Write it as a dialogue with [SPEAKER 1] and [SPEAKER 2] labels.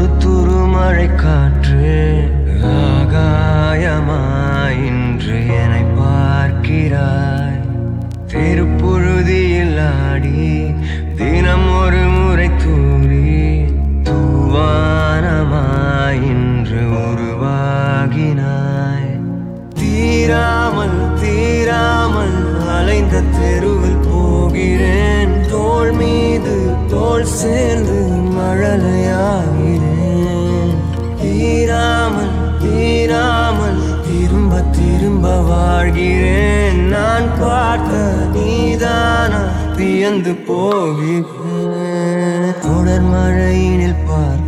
[SPEAKER 1] ஒரு துரு மழை காற்று ஆகாயமாய் இன்று என்னை பார்க்கிறாய் திருப்புழுதியில் ஆடி தினம் ஒரு முறை தூரி தூவானமாய் இன்று உருவாகினாய் தீராமல் தீராமல் அலைந்த தெருவில் போகிறேன் தோள் மீது தோள் சேர்ந்து மழலையாகிறேன் தீராமல் தீராமல் திரும்ப திரும்ப வாழ்கிறேன் நான் பார்த்த நீதானா வியந்து போகிறேன் தொடர் மழையினில் பார்